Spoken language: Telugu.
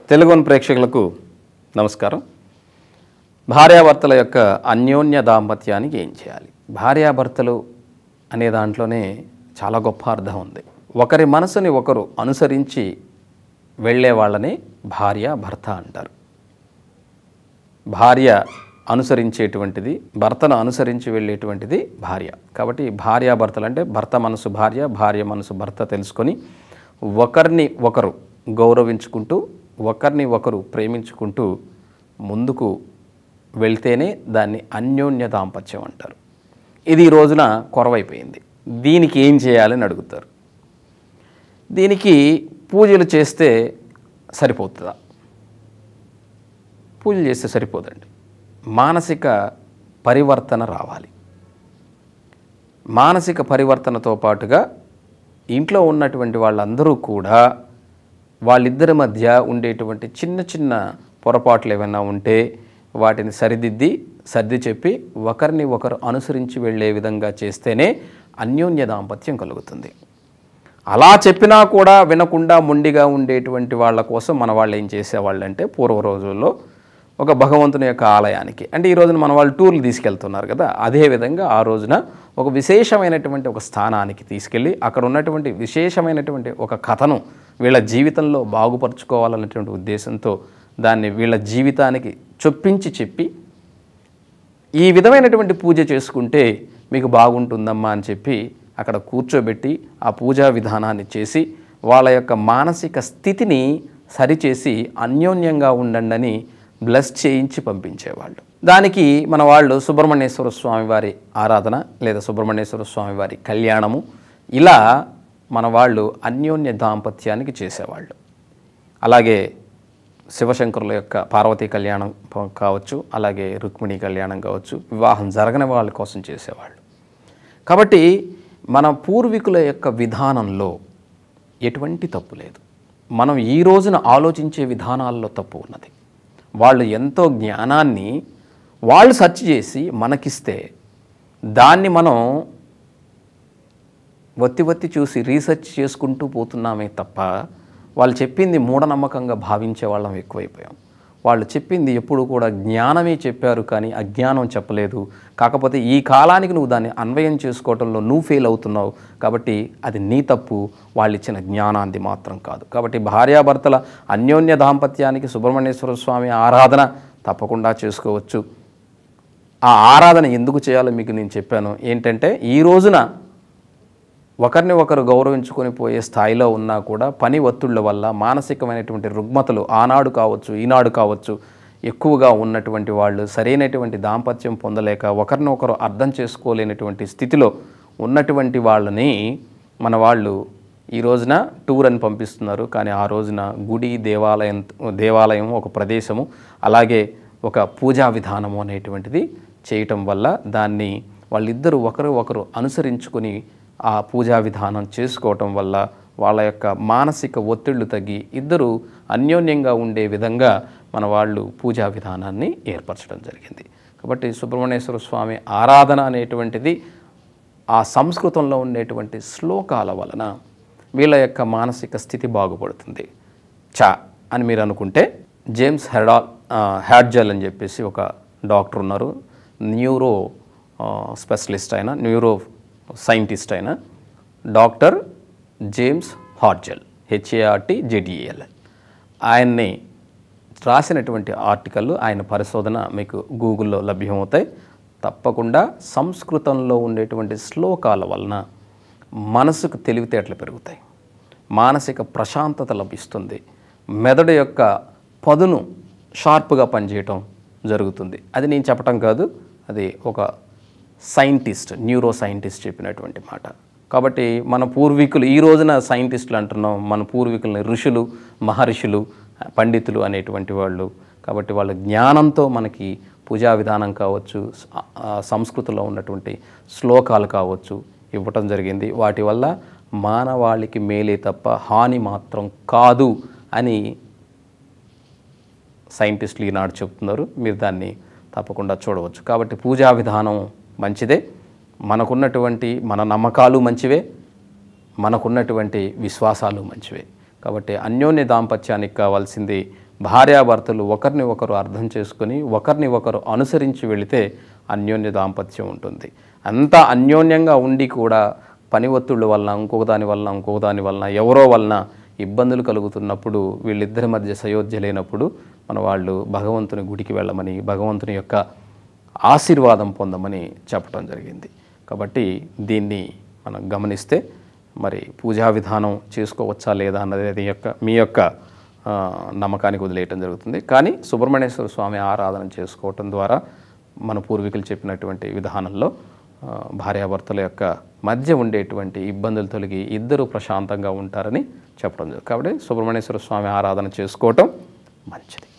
తెలుగుని ప్రేక్షకులకు నమస్కారం భార్యాభర్తల యొక్క అన్యోన్య దాంపత్యానికి ఏం చేయాలి భార్యాభర్తలు అనే దాంట్లోనే చాలా గొప్ప అర్థం ఉంది ఒకరి మనసుని ఒకరు అనుసరించి వెళ్ళే వాళ్ళని భార్య భర్త అంటారు భార్య అనుసరించేటువంటిది భర్తను అనుసరించి వెళ్ళేటువంటిది భార్య కాబట్టి భార్యాభర్తలు అంటే భర్త మనసు భార్య భార్య మనసు భర్త తెలుసుకొని ఒకరిని ఒకరు గౌరవించుకుంటూ ఒకరిని ఒకరు ప్రేమించుకుంటూ ముందుకు వెళ్తేనే దాన్ని అన్యోన్య దాంపత్యం అంటారు ఇది ఈ రోజున కొరవైపోయింది దీనికి ఏం చేయాలని అడుగుతారు దీనికి పూజలు చేస్తే సరిపోతుందా పూజలు చేస్తే సరిపోదండి మానసిక పరివర్తన రావాలి మానసిక పరివర్తనతో పాటుగా ఇంట్లో ఉన్నటువంటి వాళ్ళందరూ కూడా వాళ్ళిద్దరి మధ్య ఉండేటువంటి చిన్న చిన్న పొరపాట్లు ఏమైనా ఉంటే వాటిని సరిదిద్ది సర్ది చెప్పి ఒకరిని ఒకరు అనుసరించి వెళ్ళే విధంగా చేస్తేనే అన్యోన్య దాంపత్యం కలుగుతుంది అలా చెప్పినా కూడా వినకుండా మొండిగా ఉండేటువంటి వాళ్ళ కోసం మన వాళ్ళు ఏం చేసేవాళ్ళు అంటే పూర్వ రోజుల్లో ఒక భగవంతుని యొక్క ఆలయానికి అంటే ఈ రోజున మన వాళ్ళు టూర్లు తీసుకెళ్తున్నారు కదా అదే విధంగా ఆ రోజున ఒక విశేషమైనటువంటి ఒక స్థానానికి తీసుకెళ్ళి అక్కడ ఉన్నటువంటి విశేషమైనటువంటి ఒక కథను వీళ్ళ జీవితంలో బాగుపరుచుకోవాలనేటువంటి ఉద్దేశంతో దాన్ని వీళ్ళ జీవితానికి చొప్పించి చెప్పి ఈ విధమైనటువంటి పూజ చేసుకుంటే మీకు బాగుంటుందమ్మా అని చెప్పి అక్కడ కూర్చోబెట్టి ఆ పూజా విధానాన్ని చేసి వాళ్ళ యొక్క మానసిక స్థితిని సరిచేసి అన్యోన్యంగా ఉండండి అని బ్లెస్ చేయించి పంపించేవాళ్ళు దానికి మన వాళ్ళు సుబ్రహ్మణ్యేశ్వర స్వామి వారి ఆరాధన లేదా సుబ్రహ్మణ్యేశ్వర స్వామి వారి కళ్యాణము ఇలా మన వాళ్ళు అన్యోన్య దాంపత్యానికి చేసేవాళ్ళు అలాగే శివశంకరుల యొక్క పార్వతీ కళ్యాణం ప- కావచ్చు అలాగే రుక్మిణి కళ్యాణం కావచ్చు వివాహం జరగని వాళ్ళ కోసం చేసేవాళ్ళు కాబట్టి మన పూర్వీకుల యొక్క విధానంలో ఎటువంటి తప్పు లేదు మనం ఈ రోజున ఆలోచించే విధానాల్లో తప్పు ఉన్నది వాళ్ళు ఎంతో జ్ఞానాన్ని వాళ్ళు సెర్చ్ చేసి మనకిస్తే దాన్ని మనం వత్తి వత్తి చూసి రీసెర్చ్ చేసుకుంటూ పోతున్నామే తప్ప వాళ్ళు చెప్పింది మూఢనమ్మకంగా భావించే వాళ్ళం ఎక్కువైపోయాం వాళ్ళు చెప్పింది ఎప్పుడు కూడా జ్ఞానమే చెప్పారు కానీ అజ్ఞానం చెప్పలేదు కాకపోతే ఈ కాలానికి నువ్వు దాన్ని అన్వయం చేసుకోవటంలో నువ్వు ఫెయిల్ అవుతున్నావు కాబట్టి అది నీ తప్పు వాళ్ళు ఇచ్చిన జ్ఞానాన్ని మాత్రం కాదు కాబట్టి భార్యాభర్తల అన్యోన్య దాంపత్యానికి సుబ్రహ్మణ్యేశ్వర స్వామి ఆరాధన తప్పకుండా చేసుకోవచ్చు ఆ ఆరాధన ఎందుకు చేయాలో మీకు నేను చెప్పాను ఏంటంటే ఈ రోజున ఒకరిని ఒకరు గౌరవించుకొని పోయే స్థాయిలో ఉన్నా కూడా పని ఒత్తిళ్ల వల్ల మానసికమైనటువంటి రుగ్మతలు ఆనాడు కావచ్చు ఈనాడు కావచ్చు ఎక్కువగా ఉన్నటువంటి వాళ్ళు సరైనటువంటి దాంపత్యం పొందలేక ఒకరినొకరు అర్థం చేసుకోలేనటువంటి స్థితిలో ఉన్నటువంటి వాళ్ళని మన వాళ్ళు ఈ రోజున టూర్ అని పంపిస్తున్నారు కానీ ఆ రోజున గుడి దేవాలయం దేవాలయం ఒక ప్రదేశము అలాగే ఒక పూజా విధానము అనేటువంటిది చేయటం వల్ల దాన్ని వాళ్ళిద్దరూ ఒకరు ఒకరు అనుసరించుకొని ఆ పూజా విధానం చేసుకోవటం వల్ల వాళ్ళ యొక్క మానసిక ఒత్తిళ్లు తగ్గి ఇద్దరు అన్యోన్యంగా ఉండే విధంగా మన వాళ్ళు పూజా విధానాన్ని ఏర్పరచడం జరిగింది కాబట్టి సుబ్రహ్మణ్యేశ్వర స్వామి ఆరాధన అనేటువంటిది ఆ సంస్కృతంలో ఉండేటువంటి శ్లోకాల వలన వీళ్ళ యొక్క మానసిక స్థితి బాగుపడుతుంది చా అని మీరు అనుకుంటే జేమ్స్ హెడా హ్యాడ్జల్ అని చెప్పేసి ఒక డాక్టర్ ఉన్నారు న్యూరో ఆ, స్పెషలిస్ట్ అయిన న్యూరో సైంటిస్ట్ అయిన డాక్టర్ జేమ్స్ హార్జల్ హెచ్ఏఆర్టి జెడిఏఎల్ ఆయన్ని రాసినటువంటి ఆర్టికల్ ఆయన పరిశోధన మీకు గూగుల్లో లభ్యమవుతాయి తప్పకుండా సంస్కృతంలో ఉండేటువంటి శ్లోకాల వలన మనసుకు తెలివితేటలు పెరుగుతాయి మానసిక ప్రశాంతత లభిస్తుంది మెదడు యొక్క పదును షార్ప్గా పనిచేయటం జరుగుతుంది అది నేను చెప్పటం కాదు అది ఒక సైంటిస్ట్ న్యూరో సైంటిస్ట్ చెప్పినటువంటి మాట కాబట్టి మన పూర్వీకులు ఈ రోజున సైంటిస్టులు అంటున్నాం మన పూర్వీకులని ఋషులు మహర్షులు పండితులు అనేటువంటి వాళ్ళు కాబట్టి వాళ్ళ జ్ఞానంతో మనకి పూజా విధానం కావచ్చు స- ఆ సంస్కృతిలో ఉన్నటువంటి శ్లోకాలు కావచ్చు ఇవ్వటం జరిగింది వాటి వల్ల మానవాళికి మేలే తప్ప హాని మాత్రం కాదు అని సైంటిస్టులు ఈనాడు చెప్తున్నారు మీరు దాన్ని తప్పకుండా చూడవచ్చు కాబట్టి పూజా విధానం మంచిదే మనకున్నటువంటి మన నమ్మకాలు మంచివే మనకున్నటువంటి విశ్వాసాలు మంచివే కాబట్టి అన్యోన్య దాంపత్యానికి కావాల్సింది భార్యాభర్తలు ఒకరిని ఒకరు అర్థం చేసుకొని ఒకరిని ఒకరు అనుసరించి వెళితే అన్యోన్య దాంపత్యం ఉంటుంది అంత అన్యోన్యంగా ఉండి కూడా పని ఒత్తిళ్ళ వలన ఇంకొక దాని వలన ఇంకొక దాని వలన ఎవరో వలన ఇబ్బందులు కలుగుతున్నప్పుడు వీళ్ళిద్దరి మధ్య సయోధ్య లేనప్పుడు మన వాళ్ళు భగవంతుని గుడికి వెళ్ళమని భగవంతుని యొక్క ఆశీర్వాదం పొందమని చెప్పడం జరిగింది కాబట్టి దీన్ని మనం గమనిస్తే మరి పూజా విధానం చేసుకోవచ్చా లేదా అన్నది అది యొక్క మీ యొక్క ఆ, నమ్మకానికి వదిలేయటం జరుగుతుంది కానీ సుబ్రహ్మణ్యేశ్వర స్వామి ఆరాధన చేసుకోవటం ద్వారా మన పూర్వీకులు చెప్పినటువంటి విధానంలో ఆ, భార్యాభర్తల యొక్క మధ్య ఉండేటువంటి ఇబ్బందులు తొలగి ఇద్దరు ప్రశాంతంగా ఉంటారని చెప్పడం జరుగుతుంది కాబట్టి సుబ్రహ్మణ్యేశ్వర స్వామి ఆరాధన చేసుకోవటం మంచిది